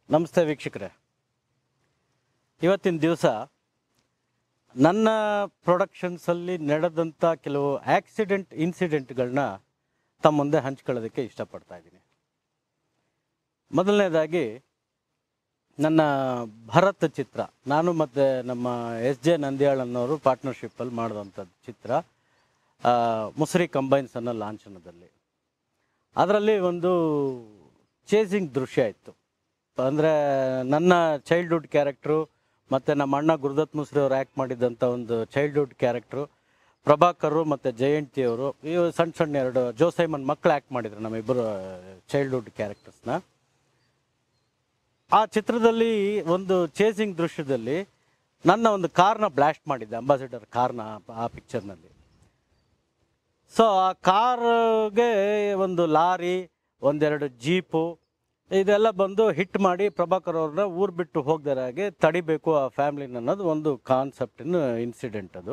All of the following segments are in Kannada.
ನಮಸ್ತೆ ವೀಕ್ಷಕರೇ ಇವತ್ತಿನ ದಿವಸ ನನ್ನ ಪ್ರೊಡಕ್ಷನ್ಸಲ್ಲಿ ನಡೆದಂಥ ಕೆಲವು ಆಕ್ಸಿಡೆಂಟ್ ಇನ್ಸಿಡೆಂಟ್ಗಳನ್ನ ತಮ್ಮ ಮುಂದೆ ಹಂಚ್ಕೊಳ್ಳೋದಕ್ಕೆ ಇಷ್ಟಪಡ್ತಾ ಇದ್ದೀನಿ ಮೊದಲನೇದಾಗಿ ನನ್ನ ಭರತ್ ಚಿತ್ರ ನಾನು ಮತ್ತು ನಮ್ಮ ಎಸ್ ಜೆ ನಂದ್ಯಾಳ್ ಅನ್ನೋರು ಪಾರ್ಟ್ನರ್ಶಿಪ್ಪಲ್ಲಿ ಮಾಡಿದಂಥದ್ದು ಚಿತ್ರ ಆ, ಮುಸುರಿ ಕಂಬೈನ್ಸ್ ಅನ್ನೋ ಲಾಂಛನದಲ್ಲಿ ಅದರಲ್ಲಿ ಒಂದು ಚೇಸಿಂಗ್ ದೃಶ್ಯ ಇತ್ತು ಅಂದರೆ ನನ್ನ ಚೈಲ್ಡ್ಹುಡ್ ಕ್ಯಾರೆಕ್ಟ್ರು ಮತ್ತು ನಮ್ಮ ಅಣ್ಣ ಗುರುದತ್ ಮುಸ್ರಿ ಅವರು ಆ್ಯಕ್ಟ್ ಮಾಡಿದಂಥ ಒಂದು ಚೈಲ್ಡ್ಹುಡ್ ಕ್ಯಾರೆಕ್ಟ್ರು ಪ್ರಭಾಕರು ಮತ್ತು ಜಯಂತಿಯವರು ಇವು ಸಣ್ಣ ಸಣ್ಣ ಎರಡು ಜೋಸೈಮನ್ ಮಕ್ಕಳು ಆ್ಯಕ್ಟ್ ಮಾಡಿದ್ರು ನಮ್ಮಿಬ್ಬರು ಚೈಲ್ಡ್ಹುಡ್ ಕ್ಯಾರೆಕ್ಟರ್ಸ್ನ ಆ ಚಿತ್ರದಲ್ಲಿ ಒಂದು ಚೇಸಿಂಗ್ ದೃಶ್ಯದಲ್ಲಿ ನನ್ನ ಒಂದು ಕಾರ್ನ ಬ್ಲಾಸ್ಟ್ ಮಾಡಿದ್ದೆ ಅಂಬಾಸಿಡರ್ ಕಾರ್ನ ಆ ಪಿಕ್ಚರ್ನಲ್ಲಿ ಸೊ ಆ ಕಾರ್ಗೆ ಒಂದು ಲಾರಿ ಒಂದೆರಡು ಜೀಪು ಇದೆಲ್ಲ ಬಂದು ಹಿಟ್ ಮಾಡಿ ಪ್ರಭಾಕರ್ ಅವ್ರನ್ನ ಊರು ಬಿಟ್ಟು ಹೋಗ್ದಾರ ಹಾಗೆ ತಡಿಬೇಕು ಆ ಫ್ಯಾಮ್ಲಿನ ಅನ್ನೋದು ಒಂದು ಕಾನ್ಸೆಪ್ಟಿನ ಇನ್ಸಿಡೆಂಟ್ ಅದು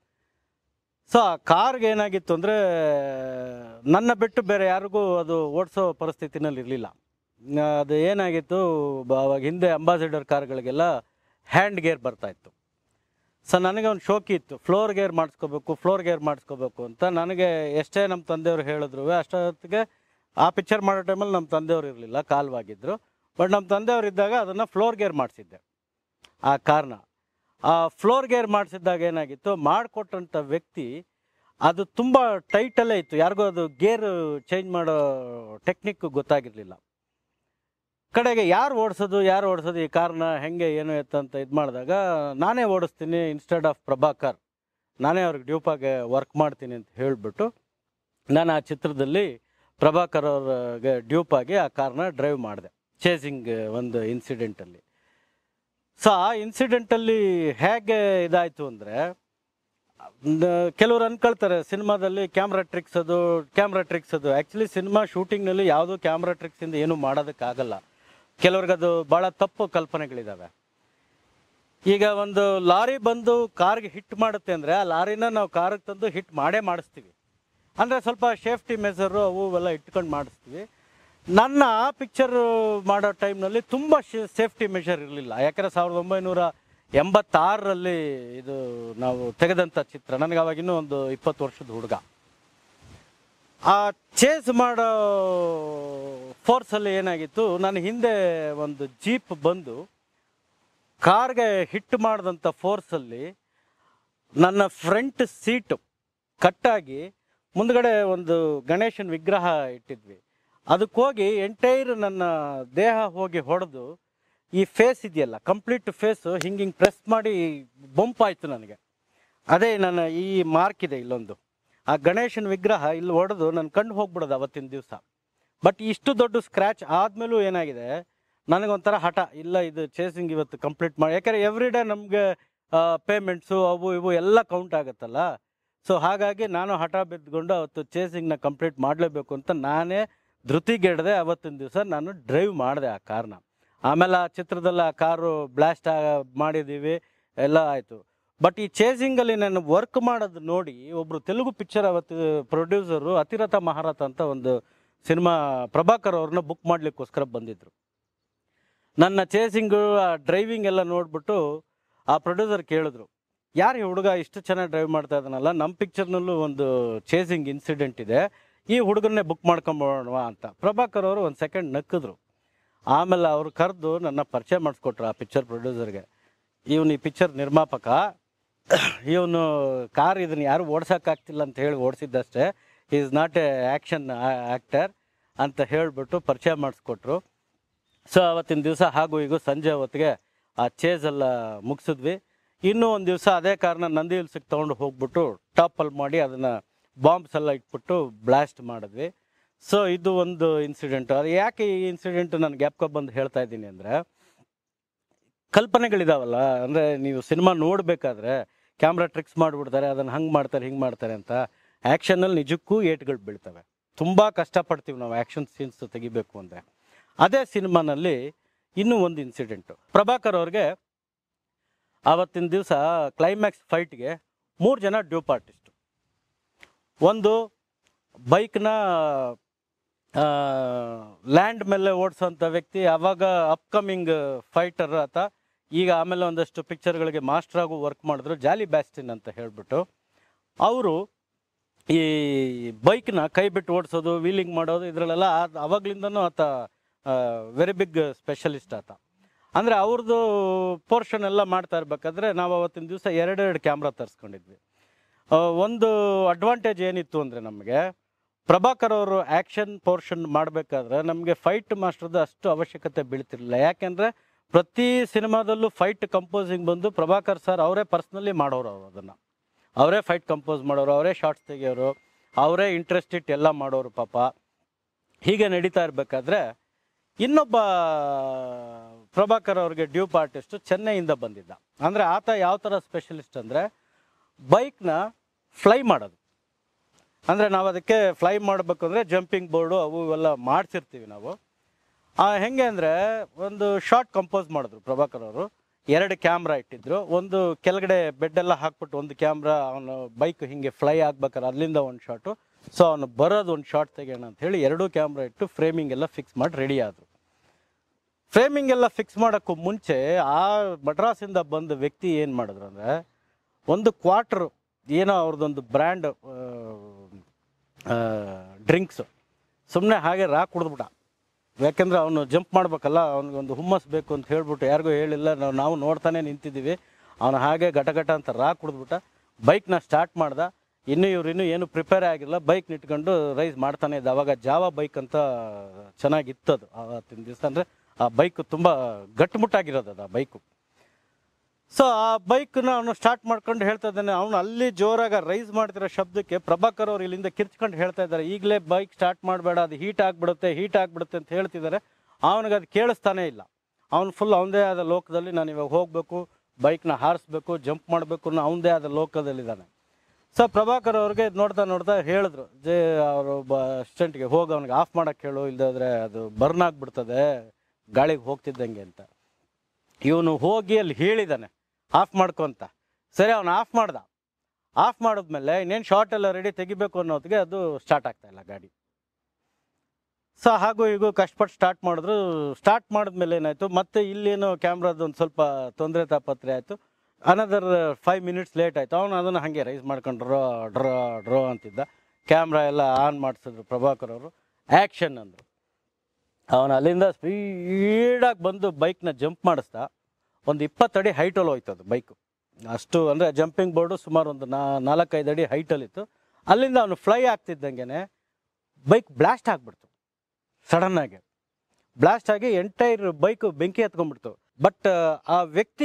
ಸೊ ಆ ಕಾರ್ಗೆ ಏನಾಗಿತ್ತು ಅಂದರೆ ನನ್ನ ಬಿಟ್ಟು ಬೇರೆ ಯಾರಿಗೂ ಅದು ಓಡಿಸೋ ಪರಿಸ್ಥಿತಿನಲ್ಲಿ ಇರಲಿಲ್ಲ ಅದು ಏನಾಗಿತ್ತು ಬ- ಅವಾಗ ಹಿಂದೆ ಅಂಬಾಸಿಡರ್ ಕಾರ್ಗಳಿಗೆಲ್ಲ ಹ್ಯಾಂಡ್ ಗೇರ್ ಬರ್ತಾ ಇತ್ತು ಸೊ ನನಗೆ ಒಂದು ಶೋಕಿ ಇತ್ತು ಫ್ಲೋರ್ ಗೇರ್ ಮಾಡಿಸ್ಕೋಬೇಕು ಫ್ಲೋರ್ ಗೇರ್ ಮಾಡಿಸ್ಕೋಬೇಕು ಅಂತ ನನಗೆ ಎಷ್ಟೇ ನಮ್ಮ ತಂದೆಯವರು ಹೇಳಿದ್ರು ಅಷ್ಟೊತ್ತಿಗೆ ಆ ಪಿಕ್ಚರ್ ಮಾಡೋ ಟೈಮಲ್ಲಿ ನಮ್ಮ ತಂದೆಯವರು ಇರಲಿಲ್ಲ ಕಾಲ್ವಾಗಿದ್ದರು ಬಟ್ ನಮ್ಮ ತಂದೆಯವರು ಇದ್ದಾಗ ಅದನ್ನು ಫ್ಲೋರ್ ಗೇರ್ ಮಾಡಿಸಿದ್ದೆ ಆ ಕಾರ್ನ ಆ ಫ್ಲೋರ್ ಗೇರ್ ಮಾಡಿಸಿದ್ದಾಗ ಏನಾಗಿತ್ತು ಮಾಡಿಕೊಟ್ಟಂಥ ವ್ಯಕ್ತಿ ಅದು ತುಂಬ ಟೈಟಲ್ಲೇ ಇತ್ತು ಯಾರಿಗೂ ಅದು ಗೇರ್ ಚೇಂಜ್ ಮಾಡೋ ಟೆಕ್ನಿಕ್ ಗೊತ್ತಾಗಿರಲಿಲ್ಲ ಕಡೆಗೆ ಯಾರು ಓಡಿಸೋದು ಯಾರು ಓಡಿಸೋದು ಈ ಕಾರ್ನ ಹೆಂಗೆ ಏನು ಎತ್ತ ಅಂತ ಇದು ಮಾಡಿದಾಗ ನಾನೇ ಓಡಿಸ್ತೀನಿ ಇನ್ಸ್ಟೆಡ್ ಆಫ್ ಪ್ರಭಾಕರ್ ನಾನೇ ಅವ್ರಿಗೆ ಡ್ಯೂಪಾಗೆ ವರ್ಕ್ ಮಾಡ್ತೀನಿ ಅಂತ ಹೇಳಿಬಿಟ್ಟು ನಾನು ಆ ಚಿತ್ರದಲ್ಲಿ ಪ್ರಭಾಕರ್ ಅವ್ರಿಗೆ ಡ್ಯೂಪಾಗಿ ಆ ಕಾರ್ನ ಡ್ರೈವ್ ಮಾಡಿದೆ ಚೇಸಿಂಗ್ ಒಂದು ಇನ್ಸಿಡೆಂಟಲ್ಲಿ ಸೊ ಆ ಇನ್ಸಿಡೆಂಟಲ್ಲಿ ಹೇಗೆ ಇದಾಯಿತು ಅಂದರೆ ಕೆಲವರು ಅನ್ಕೊಳ್ತಾರೆ ಸಿನಿಮಾದಲ್ಲಿ ಕ್ಯಾಮ್ರಾ ಟ್ರಿಕ್ಸ್ ಅದು ಕ್ಯಾಮ್ರಾ ಟ್ರಿಕ್ಸ್ ಅದು ಆ್ಯಕ್ಚುಲಿ ಸಿನಿಮಾ ಶೂಟಿಂಗ್ನಲ್ಲಿ ಯಾವುದೂ ಕ್ಯಾಮ್ರಾ ಟ್ರಿಕ್ಸಿಂದ ಏನೂ ಮಾಡೋದಕ್ಕಾಗಲ್ಲ ಕೆಲವ್ರಿಗೆ ಅದು ಭಾಳ ತಪ್ಪು ಕಲ್ಪನೆಗಳಿದ್ದಾವೆ ಈಗ ಒಂದು ಲಾರಿ ಬಂದು ಕಾರ್ಗೆ ಹಿಟ್ ಮಾಡುತ್ತೆ ಅಂದರೆ ಆ ಲಾರಿನ ನಾವು ಕಾರ್ಗೆ ತಂದು ಹಿಟ್ ಮಾಡೇ ಮಾಡಿಸ್ತೀವಿ ಅಂದರೆ ಸ್ವಲ್ಪ ಸೇಫ್ಟಿ ಮೆಸರು ಅವು ಇವೆಲ್ಲ ಇಟ್ಕೊಂಡು ಮಾಡಿಸ್ತೀವಿ ನನ್ನ ಆ ಪಿಕ್ಚರ್ ಮಾಡೋ ಟೈಮ್ನಲ್ಲಿ ತುಂಬ ಸೇಫ್ಟಿ ಮೆಷರ್ ಇರಲಿಲ್ಲ ಯಾಕಂದರೆ ಸಾವಿರದ ಒಂಬೈನೂರ ಎಂಬತ್ತಾರರಲ್ಲಿ ಇದು ನಾವು ತೆಗೆದಂಥ ಚಿತ್ರ ನನಗೆ ಅವಾಗ ಇನ್ನೂ ಒಂದು ಇಪ್ಪತ್ತು ವರ್ಷದ ಹುಡುಗ ಆ ಚೇಸ್ ಮಾಡೋ ಫೋರ್ಸಲ್ಲಿ ಏನಾಗಿತ್ತು ನಾನು ಹಿಂದೆ ಒಂದು ಜೀಪ್ ಬಂದು ಕಾರ್ಗೆ ಹಿಟ್ ಮಾಡಿದಂಥ ಫೋರ್ಸಲ್ಲಿ ನನ್ನ ಫ್ರಂಟ್ ಸೀಟು ಕಟ್ಟಾಗಿ ಮುಂದ್ಗಡೆ ಒಂದು ಗಣೇಶನ ವಿಗ್ರಹ ಇಟ್ಟಿದ್ವಿ ಅದಕ್ಕೆ ಹೋಗಿ ಎಂಟೈರ್ ನನ್ನ ದೇಹ ಹೋಗಿ ಹೊಡೆದು ಈ ಫೇಸ್ ಇದೆಯಲ್ಲ ಕಂಪ್ಲೀಟ್ ಫೇಸು ಹಿಂಗೆ ಹಿಂಗೆ ಪ್ರೆಸ್ ಮಾಡಿ ಬಂಪ್ ಆಯಿತು ನನಗೆ ಅದೇ ನನ್ನ ಈ ಮಾರ್ಕ್ ಇದೆ ಇಲ್ಲೊಂದು ಆ ಗಣೇಶನ ವಿಗ್ರಹ ಇಲ್ಲಿ ಹೊಡೆದು ನನ್ನ ಕಣ್ಣು ಹೋಗ್ಬಿಡೋದು ಅವತ್ತಿನ ದಿವಸ ಬಟ್ ಇಷ್ಟು ದೊಡ್ಡ ಸ್ಕ್ರ್ಯಾಚ್ ಆದಮೇಲೂ ಏನಾಗಿದೆ ನನಗೊಂಥರ ಹಠ ಇಲ್ಲ ಇದು ಚೇಸಿಂಗ್ ಇವತ್ತು ಕಂಪ್ಲೀಟ್ ಮಾಡಿ ಯಾಕಂದರೆ ಎವ್ರಿ ಡೇ ನಮಗೆ ಪೇಮೆಂಟ್ಸು ಅವು ಇವು ಎಲ್ಲ ಕೌಂಟ್ ಆಗುತ್ತಲ್ಲ ಸೊ ಹಾಗಾಗಿ ನಾನು ಹಠ ಬಿದ್ದುಕೊಂಡು ಅವತ್ತು ಚೇಸಿಂಗ್ನ ಕಂಪ್ಲೀಟ್ ಮಾಡಲೇಬೇಕು ಅಂತ ನಾನೇ ಧೃತಿಗೆಡದೆ ಅವತ್ತಿನ ದಿವಸ ನಾನು ಡ್ರೈವ್ ಮಾಡಿದೆ ಆ ಕಾರ್ನ ಆಮೇಲೆ ಆ ಚಿತ್ರದಲ್ಲಿ ಆ ಕಾರು ಬ್ಲಾಸ್ಟ್ ಮಾಡಿದ್ದೀವಿ ಎಲ್ಲ ಆಯಿತು ಬಟ್ ಈ ಚೇಸಿಂಗಲ್ಲಿ ನಾನು ವರ್ಕ್ ಮಾಡೋದು ನೋಡಿ ಒಬ್ಬರು ತೆಲುಗು ಪಿಕ್ಚರ್ ಅವತ್ತು ಪ್ರೊಡ್ಯೂಸರು ಅತಿರಥ ಮಹಾರಥ ಅಂತ ಒಂದು ಸಿನಿಮಾ ಪ್ರಭಾಕರ್ ಅವ್ರನ್ನ ಬುಕ್ ಮಾಡ್ಲಿಕ್ಕೋಸ್ಕರ ಬಂದಿದ್ರು ನನ್ನ ಚೇಸಿಂಗು ಆ ಡ್ರೈವಿಂಗ್ ಎಲ್ಲ ನೋಡ್ಬಿಟ್ಟು ಆ ಪ್ರೊಡ್ಯೂಸರ್ ಕೇಳಿದ್ರು ಯಾರು ಈ ಹುಡುಗ ಇಷ್ಟು ಚೆನ್ನಾಗಿ ಡ್ರೈವ್ ಮಾಡ್ತಾ ಇದ್ದಾನಲ್ಲ ನಮ್ಮ ಪಿಕ್ಚರ್ನಲ್ಲೂ ಒಂದು ಚೇಸಿಂಗ್ ಇನ್ಸಿಡೆಂಟ್ ಇದೆ ಈ ಹುಡುಗನ್ನೇ ಬುಕ್ ಮಾಡ್ಕೊಂಬೋಣ ಅಂತ ಪ್ರಭಾಕರ್ ಅವರು ಒಂದು ಸೆಕೆಂಡ್ ನಕ್ಕಿದ್ರು ಆಮೇಲೆ ಅವ್ರು ಕರೆದು ನನ್ನ ಪರಿಚಯ ಮಾಡಿಸ್ಕೊಟ್ರು ಆ ಪಿಕ್ಚರ್ ಪ್ರೊಡ್ಯೂಸರ್ಗೆ ಇವನು ಈ ಪಿಕ್ಚರ್ ನಿರ್ಮಾಪಕ ಇವನು ಕಾರ್ ಇದನ್ನು ಯಾರು ಓಡ್ಸೋಕ್ಕಾಗ್ತಿಲ್ಲ ಅಂತ ಹೇಳಿ ಓಡಿಸಿದ್ದಷ್ಟೇ is not a action actor ಅಂತ ಹೇಳಿಬಿಟ್ಟು ಪರಿಚಯ ಮಾಡಿಸ್ಕೊಟ್ರು ಸೊ ಅವತ್ತಿನ ದಿವಸ ಹಾಗೂ ಈಗ ಸಂಜೆ ಹೊತ್ತಿಗೆ ಆ ಚೇಸ್ ಎಲ್ಲ ಮುಗಿಸಿದ್ವಿ ಇನ್ನೂ ಒಂದು ದಿವಸ ಅದೇ ಕಾರಣ ನಂದಿ ಹಿಲ್ಸಿಗೆ ತೊಗೊಂಡು ಹೋಗ್ಬಿಟ್ಟು ಟಾಪಲ್ಲಿ ಮಾಡಿ ಅದನ್ನು ಬಾಂಬ್ಸ್ ಎಲ್ಲ ಇಟ್ಬಿಟ್ಟು ಬ್ಲಾಸ್ಟ್ ಮಾಡಿದ್ವಿ ಸೊ ಇದು ಒಂದು ಇನ್ಸಿಡೆಂಟ್ ಅದು ಯಾಕೆ ಈ ಇನ್ಸಿಡೆಂಟ್ ನಾನು ಗ್ಯಾಪ್ಕ ಬಂದು ಹೇಳ್ತಾ ಇದ್ದೀನಿ ಅಂದರೆ ಕಲ್ಪನೆಗಳಿದಾವಲ್ಲ ಅಂದರೆ ನೀವು ಸಿನಿಮಾ ನೋಡಬೇಕಾದ್ರೆ ಕ್ಯಾಮ್ರಾ ಟ್ರಿಕ್ಸ್ ಮಾಡಿಬಿಡ್ತಾರೆ ಅದನ್ನು ಹಂಗೆ ಮಾಡ್ತಾರೆ ಹಿಂಗೆ ಮಾಡ್ತಾರೆ ಅಂತ ಆ್ಯಕ್ಷನಲ್ಲಿ ನಿಜಕ್ಕೂ ಏಟ್ಗಳು ಬೀಳ್ತವೆ ತುಂಬ ಕಷ್ಟಪಡ್ತೀವಿ ನಾವು ಆ್ಯಕ್ಷನ್ ಸೀನ್ಸ್ ತೆಗಿಬೇಕು ಅಂದರೆ ಅದೇ ಸಿನಿಮಾನಲ್ಲಿ ಇನ್ನೂ ಒಂದು ಇನ್ಸಿಡೆಂಟು ಪ್ರಭಾಕರ್ ಅವ್ರಿಗೆ ಆವತ್ತಿನ ದಿವಸ ಕ್ಲೈಮ್ಯಾಕ್ಸ್ ಫೈಟ್ಗೆ ಮೂರು ಜನ ಡ್ಯೂಪ್ ಆರ್ಟಿಸ್ಟು ಒಂದು ಬೈಕ್ನ ಲ್ಯಾಂಡ್ ಮೇಲೆ ಓಡಿಸೋಂಥ ವ್ಯಕ್ತಿ ಅವಾಗ ಅಪ್ಕಮಿಂಗ್ ಫೈಟರ್ ಆತ ಈಗ ಆಮೇಲೆ ಒಂದಷ್ಟು ಪಿಕ್ಚರ್ಗಳಿಗೆ ಮಾಸ್ಟರ್ ಆಗು ವರ್ಕ್ ಮಾಡಿದ್ರು ಜಾಲಿ ಬ್ಯಾಸ್ಟಿನ್ ಅಂತ ಹೇಳ್ಬಿಟ್ಟು ಅವರು ಈ ಬೈಕ್ನ ಕೈ ಬಿಟ್ಟು ಓಡಿಸೋದು ವೀಲಿಂಗ್ ಮಾಡೋದು ಇದರಲ್ಲೆಲ್ಲ ಅವಾಗ್ಲಿಂದನೂ ಆತ ವೆರಿ ಬಿಗ್ ಸ್ಪೆಷಲಿಸ್ಟ್ ಆತ ಅಂದರೆ ಅವ್ರದ್ದು ಪೋರ್ಷನ್ ಎಲ್ಲ ಮಾಡ್ತಾ ಇರ್ಬೇಕಾದ್ರೆ ನಾವು ಅವತ್ತಿನ ದಿವಸ ಎರಡೆರಡು ಕ್ಯಾಮ್ರಾ ತರಿಸ್ಕೊಂಡಿದ್ವಿ ಆ, ಒಂದು ಅಡ್ವಾಂಟೇಜ್ ಏನಿತ್ತು ಅಂದರೆ ನಮಗೆ ಪ್ರಭಾಕರ್ ಅವರು ಆ್ಯಕ್ಷನ್ ಪೋರ್ಷನ್ ಮಾಡಬೇಕಾದ್ರೆ ನಮಗೆ ಫೈಟ್ ಮಾಸ್ಟರ್ದು ಅಷ್ಟು ಅವಶ್ಯಕತೆ ಬೀಳ್ತಿರ್ಲಿಲ್ಲ ಯಾಕೆಂದರೆ ಪ್ರತಿ ಸಿನಿಮಾದಲ್ಲೂ ಫೈಟ್ ಕಂಪೋಸಿಂಗ್ ಬಂದು ಪ್ರಭಾಕರ್ ಸರ್ ಅವರೇ ಪರ್ಸ್ನಲಿ ಮಾಡೋರು ಅವರು ಅದನ್ನು ಅವರೇ ಫೈಟ್ ಕಂಪೋಸ್ ಮಾಡೋರು ಅವರೇ ಶಾರ್ಟ್ಸ್ ತೆಗಿಯೋರು ಅವರೇ ಇಂಟ್ರೆಸ್ಟ್ ಇಟ್ಟು ಎಲ್ಲ ಮಾಡೋರು ಪಾಪ ಹೀಗೆ ನಡೀತಾ ಇರಬೇಕಾದ್ರೆ ಇನ್ನೊಬ್ಬ ಪ್ರಭಾಕರ್ ಅವ್ರಿಗೆ ಡ್ಯೂಪ್ ಆರ್ಟಿಸ್ಟು ಚೆನ್ನೈಯಿಂದ ಬಂದಿದ್ದ ಅಂದರೆ ಆತ ಯಾವ ಥರ ಸ್ಪೆಷಲಿಸ್ಟ್ ಅಂದರೆ ಬೈಕ್ನ ಫ್ಲೈ ಮಾಡೋದು ಅಂದರೆ ನಾವು ಅದಕ್ಕೆ ಫ್ಲೈ ಮಾಡಬೇಕು ಅಂದರೆ ಜಂಪಿಂಗ್ ಬೋರ್ಡು ಅವು ಇವೆಲ್ಲ ಮಾಡಿಸಿರ್ತೀವಿ ನಾವು ಆ, ಹೆಂಗೆ ಅಂದರೆ ಒಂದು ಶಾರ್ಟ್ ಕಂಪೋಸ್ ಮಾಡಿದ್ರು ಪ್ರಭಾಕರ್ ಅವರು ಎರಡು ಕ್ಯಾಮ್ರಾ ಇಟ್ಟಿದ್ರು ಒಂದು ಕೆಳಗಡೆ ಬೆಡ್ಡೆಲ್ಲ ಹಾಕ್ಬಿಟ್ಟು ಒಂದು ಕ್ಯಾಮ್ರಾ ಅವನು ಬೈಕ್ ಹಿಂಗೆ ಫ್ಲೈ ಆಗ್ಬೇಕಾದ್ರೆ ಅಲ್ಲಿಂದ ಒಂದು ಶಾಟು ಸೊ ಅವನು ಬರೋದು ಒಂದು ಶಾರ್ಟ್ ತೆಗೆಯೋಣ ಅಂತ ಹೇಳಿ ಎರಡೂ ಕ್ಯಾಮ್ರಾ ಇಟ್ಟು ಫ್ರೇಮಿಂಗ್ ಎಲ್ಲ ಫಿಕ್ಸ್ ಮಾಡಿ ರೆಡಿ ಆದರು ಫ್ರೇಮಿಂಗ್ ಎಲ್ಲ ಫಿಕ್ಸ್ ಮಾಡೋಕ್ಕೂ ಮುಂಚೆ ಆ ಮಡ್ರಾಸಿಂದ ಬಂದ ವ್ಯಕ್ತಿ ಏನು ಮಾಡಿದ್ರು ಅಂದರೆ ಒಂದು ಕ್ವಾರ್ಟರ್ ಏನೋ ಅವ್ರದ್ದೊಂದು ಬ್ರ್ಯಾಂಡ್ ಡ್ರಿಂಕ್ಸು ಸುಮ್ಮನೆ ಹಾಗೆ ರಾ ಕುಡಿದ್ಬಿಟ್ಟ ಯಾಕೆಂದ್ರೆ ಅವನು ಜಂಪ್ ಮಾಡ್ಬೇಕಲ್ಲ ಅವ್ನಿಗೊಂದು ಹುಮ್ಮಸ್ ಬೇಕು ಅಂತ ಹೇಳ್ಬಿಟ್ಟು ಯಾರಿಗೂ ಹೇಳಿಲ್ಲ ನಾವು ನಾವು ನೋಡ್ತಾನೆ ನಿಂತಿದ್ದೀವಿ ಅವನು ಹಾಗೆ ಘಟಘಟ ಅಂತ ರಾ ಕುಡಿದ್ಬಿಟ್ಟ ಬೈಕ್ನ ಸ್ಟಾರ್ಟ್ ಮಾಡ್ದ ಇನ್ನು ಇವ್ರು ಇನ್ನೂ ಏನು ಪ್ರಿಪೇರ್ ಆಗಿಲ್ಲ ಬೈಕ್ ನಿಟ್ಕೊಂಡು ರೈಸ್ ಮಾಡ್ತಾನೆ ಇದ್ದ ಅವಾಗ ಜಾವ ಬೈಕ್ ಅಂತ ಚೆನ್ನಾಗಿತ್ತದು ಆವತ್ತಿನ ದಿವಸ ಅಂದರೆ ಆ ಬೈಕ್ ತುಂಬ ಗಟ್ಟುಮುಟ್ಟಾಗಿರೋದು ಅದು ಆ ಬೈಕು ಸೊ ಆ ಬೈಕ್ನ ಅವನು ಸ್ಟಾರ್ಟ್ ಮಾಡ್ಕೊಂಡು ಹೇಳ್ತಾ ಇದ್ದಾನೆ ಅವನು ಅಲ್ಲಿ ಜೋರಾಗ ರೈಸ್ ಮಾಡ್ತಿರೋ ಶಬ್ದಕ್ಕೆ ಪ್ರಭಾಕರ್ ಅವ್ರು ಇಲ್ಲಿಂದ ಕಿರ್ಚ್ಕೊಂಡು ಹೇಳ್ತಾ ಇದ್ದಾರೆ ಈಗಲೇ ಬೈಕ್ ಸ್ಟಾರ್ಟ್ ಮಾಡಬೇಡ ಅದು ಹೀಟ್ ಆಗಿಬಿಡುತ್ತೆ ಹೀಟ್ ಆಗಿಬಿಡುತ್ತೆ ಅಂತ ಹೇಳ್ತಿದ್ದಾರೆ ಅವನಿಗೆ ಅದು ಕೇಳಿಸ್ತಾನೇ ಇಲ್ಲ ಅವನು ಫುಲ್ ಅವನದೇ ಆದ ಲೋಕದಲ್ಲಿ ನಾನು ಇವಾಗ ಹೋಗಬೇಕು ಬೈಕ್ನ ಹಾರಿಸ್ಬೇಕು ಜಂಪ್ ಮಾಡಬೇಕು ಅನ್ನೋ ಅವನದೇ ಆದ ಲೋಕದಲ್ಲಿದ್ದಾನೆ ಸೊ ಪ್ರಭಾಕರ್ ಅವ್ರಿಗೆ ನೋಡ್ತಾ ನೋಡ್ತಾ ಹೇಳಿದ್ರು ಜೆ ಅವರು ಒಬ್ಬ ಅಸಿಸ್ಟೆಂಟ್ಗೆ ಹೋಗಿ ಅವ್ನಿಗೆ ಆಫ್ ಮಾಡೋಕ್ಕೆ ಹೇಳು ಇಲ್ಲದಾದ್ರೆ ಅದು ಬರ್ನ್ ಆಗಿಬಿಡ್ತದೆ ಗಾಳಿಗೆ ಹೋಗ್ತಿದ್ದಂಗೆ ಅಂತ ಇವನು ಹೋಗಿ ಅಲ್ಲಿ ಹೇಳಿದಾನೆ ಆಫ್ ಮಾಡ್ಕೊಂತ ಸರಿ ಅವನು ಆಫ್ ಮಾಡ್ದ ಆಫ್ ಮಾಡಿದ್ಮೇಲೆ ಇನ್ನೇನು ಶಾರ್ಟ್ ಎಲ್ಲ ರೆಡಿ ತೆಗಿಬೇಕು ಅನ್ನೋದಕ್ಕೆ ಅದು ಸ್ಟಾರ್ಟ್ ಆಗ್ತಾ ಇಲ್ಲ ಗಾಡಿ ಸೊ ಹಾಗೂ ಹೀಗೂ ಕಷ್ಟಪಟ್ಟು ಸ್ಟಾರ್ಟ್ ಮಾಡಿದ್ರು ಸ್ಟಾರ್ಟ್ ಮಾಡಿದ್ಮೇಲೆ ಏನಾಯಿತು ಮತ್ತೆ ಇಲ್ಲೇನೋ ಕ್ಯಾಮ್ರಾದ ಒಂದು ಸ್ವಲ್ಪ ತೊಂದರೆ ತಾಪತ್ರೆ ಆಯಿತು ಅನದರ್ ಫೈವ್ ಮಿನಿಟ್ಸ್ ಲೇಟ್ ಆಯಿತು ಅವನು ಅದನ್ನು ಹಾಗೆ ರೈಸ್ ಮಾಡ್ಕೊಂಡು ಡ್ರೋ ಡ್ರೋ ಡ್ರೋ ಅಂತಿದ್ದ ಕ್ಯಾಮ್ರಾ ಎಲ್ಲ ಆನ್ ಮಾಡಿಸಿದ್ರು ಪ್ರಭಾಕರ್ ಅವರು ಆ್ಯಕ್ಷನ್ ಅಂದರು ಅವನು ಅಲ್ಲಿಂದ ಸ್ಪೀಡಾಗಿ ಬಂದು ಬೈಕ್ನ ಜಂಪ್ ಮಾಡಿಸ್ದ ಒಂದು ಇಪ್ಪತ್ತಡಿ ಹೈಟಲ್ಲಿ ಹೋಯ್ತು ಅದು ಬೈಕು ಅಷ್ಟು ಅಂದರೆ ಜಂಪಿಂಗ್ ಬೋರ್ಡು ಸುಮಾರು ಒಂದು ನಾ ನಾಲ್ಕೈದು ಅಡಿ ಹೈಟಲ್ಲಿತ್ತು ಅಲ್ಲಿಂದ ಅವನು ಫ್ಲೈ ಆಗ್ತಿದ್ದಂಗೆ ಬೈಕ್ ಬ್ಲಾಸ್ಟ್ ಆಗಿಬಿಡ್ತು ಸಡನ್ನಾಗಿ ಬ್ಲಾಸ್ಟ್ ಆಗಿ ಎಂಟೈರ್ ಬೈಕ್ ಬೆಂಕಿ ಹತ್ಕೊಂಡ್ಬಿಡ್ತು ಬಟ್ ಆ ವ್ಯಕ್ತಿ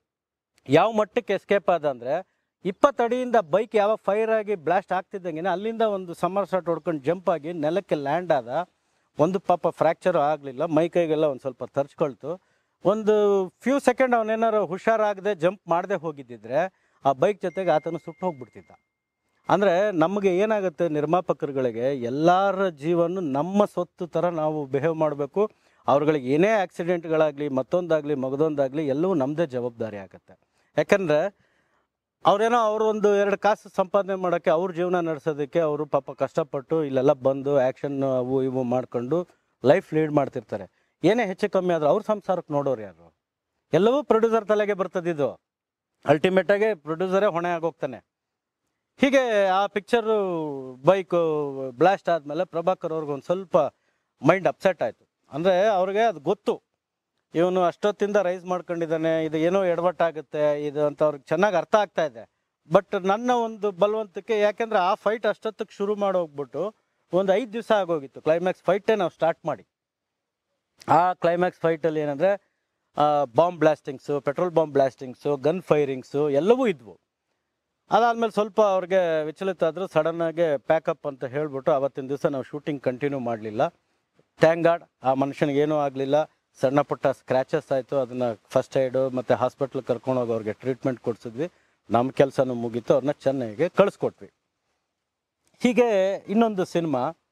ಯಾವ ಮಟ್ಟಕ್ಕೆ ಎಸ್ಕೇಪ್ ಆದ ಅಂದರೆ ಇಪ್ಪತ್ತಡಿಯಿಂದ ಬೈಕ್ ಯಾವಾಗ ಫೈರ್ ಆಗಿ ಬ್ಲಾಸ್ಟ್ ಆಗ್ತಿದ್ದಂಗೆ ಅಲ್ಲಿಂದ ಒಂದು ಸಮ್ಮರ್ ಶಾಟ್ ಹೊಡ್ಕೊಂಡು ಜಂಪ್ ಆಗಿ ನೆಲಕ್ಕೆ ಲ್ಯಾಂಡ್ ಆದ ಒಂದು ಪಾಪ ಫ್ರ್ಯಾಕ್ಚರು ಆಗಲಿಲ್ಲ ಮೈ ಕೈಗೆಲ್ಲ ಒಂದು ಸ್ವಲ್ಪ ತರ್ಚ್ಕೊಳ್ತು ಒಂದು ಫ್ಯೂ ಸೆಕೆಂಡ್ ಅವನೇನಾರು ಹುಷಾರಾಗದೆ ಜಂಪ್ ಮಾಡದೆ ಹೋಗಿದ್ದಿದ್ರೆ ಆ ಬೈಕ್ ಜೊತೆಗೆ ಆತನು ಸುಟ್ಟು ಹೋಗ್ಬಿಡ್ತಿದ್ದ ಅಂದರೆ ನಮಗೆ ಏನಾಗುತ್ತೆ ನಿರ್ಮಾಪಕರುಗಳಿಗೆ ಎಲ್ಲರ ಜೀವನ ನಮ್ಮ ಸ್ವತ್ತು ಥರ ನಾವು ಬಿಹೇವ್ ಮಾಡಬೇಕು ಅವ್ರುಗಳಿಗೆ ಏನೇ ಆಕ್ಸಿಡೆಂಟ್ಗಳಾಗಲಿ ಮತ್ತೊಂದಾಗಲಿ ಮಗದೊಂದಾಗಲಿ ಎಲ್ಲವೂ ನಮ್ಮದೇ ಜವಾಬ್ದಾರಿ ಆಗುತ್ತೆ ಯಾಕಂದರೆ ಅವ್ರೇನೋ ಅವರು ಒಂದು ಎರಡು ಕಾಸು ಸಂಪಾದನೆ ಮಾಡೋಕ್ಕೆ ಅವ್ರ ಜೀವನ ನಡೆಸೋದಕ್ಕೆ ಅವರು ಪಾಪ ಕಷ್ಟಪಟ್ಟು ಇಲ್ಲೆಲ್ಲ ಬಂದು ಆ್ಯಕ್ಷನ್ ಅವು ಇವು ಮಾಡ್ಕೊಂಡು ಲೈಫ್ ಲೀಡ್ ಮಾಡ್ತಿರ್ತಾರೆ ಏನೇ ಹೆಚ್ಚು ಕಮ್ಮಿ ಆದರೂ ಅವ್ರ ಸಂಸಾರಕ್ಕೆ ನೋಡೋರು ಯಾರು ಎಲ್ಲವೂ ಪ್ರೊಡ್ಯೂಸರ್ ತಲೆಗೆ ಬರ್ತದಿದ್ದು ಅಲ್ಟಿಮೇಟಾಗಿ ಪ್ರೊಡ್ಯೂಸರೇ ಹೊಣೆ ಆಗೋಗ್ತಾನೆ ಹೀಗೆ ಆ ಪಿಕ್ಚರು ಬೈಕು ಬ್ಲಾಸ್ಟ್ ಆದಮೇಲೆ ಪ್ರಭಾಕರ್ ಅವ್ರಿಗೆ ಒಂದು ಸ್ವಲ್ಪ ಮೈಂಡ್ ಅಪ್ಸೆಟ್ ಆಯಿತು ಅಂದರೆ ಅವ್ರಿಗೆ ಅದು ಗೊತ್ತು ಇವನು ಅಷ್ಟೊತ್ತಿಂದ ರೈಸ್ ಮಾಡ್ಕೊಂಡಿದ್ದಾನೆ ಇದು ಏನೋ ಎಡವಟ್ಟಾಗುತ್ತೆ ಇದು ಅಂತ ಅವ್ರಿಗೆ ಚೆನ್ನಾಗಿ ಅರ್ಥ ಆಗ್ತಾ ಇದೆ ಬಟ್ ನನ್ನ ಒಂದು ಬಲವಂತಕ್ಕೆ ಯಾಕೆಂದ್ರೆ ಆ ಫೈಟ್ ಅಷ್ಟೊತ್ತಿಗೆ ಶುರು ಮಾಡಿ ಹೋಗ್ಬಿಟ್ಟು ಒಂದು ಐದು ದಿವಸ ಆಗೋಗಿತ್ತು ಕ್ಲೈಮ್ಯಾಕ್ಸ್ ಫೈಟೇ ನಾವು ಸ್ಟಾರ್ಟ್ ಮಾಡಿ ಆ ಕ್ಲೈಮ್ಯಾಕ್ಸ್ ಫೈಟಲ್ಲಿ ಏನಂದರೆ bomb blastings petrol bomb blastings gun firings ಎಲ್ಲವೂ ಇದ್ವು ಅದಾದಮೇಲೆ ಸ್ವಲ್ಪ ಅವ್ರಿಗೆ ವಿಚಲಿತ ಆದರೂ ಸಡನ್ನಾಗಿ ಪ್ಯಾಕಪ್ ಅಂತ ಹೇಳ್ಬಿಟ್ಟು ಅವತ್ತಿನ ದಿವಸ ನಾವು ಶೂಟಿಂಗ್ ಕಂಟಿನ್ಯೂ ಮಾಡಲಿಲ್ಲ ಥ್ಯಾಂಕ್ ಗಾಡ್ ಆ ಮನುಷ್ಯನಿಗೆ ಏನೂ ಆಗಲಿಲ್ಲ ಸಣ್ಣ ಪುಟ್ಟ ಸ್ಕ್ರ್ಯಾಚಸ್ ಆಯಿತು ಅದನ್ನು ಫಸ್ಟ್ ಏಡು ಮತ್ತು ಹಾಸ್ಪಿಟ್ಲಿಗೆ ಕರ್ಕೊಂಡೋಗಿ ಅವ್ರಿಗೆ ಟ್ರೀಟ್ಮೆಂಟ್ ಕೊಡಿಸಿದ್ವಿ ನಮ್ಮ ಕೆಲಸನೂ ಮುಗೀತು ಅವ್ರನ್ನ ಚೆನ್ನೈಗೆ ಕಳಿಸ್ಕೊಟ್ವಿ ಹೀಗೆ ಇನ್ನೊಂದು ಸಿನಿಮಾ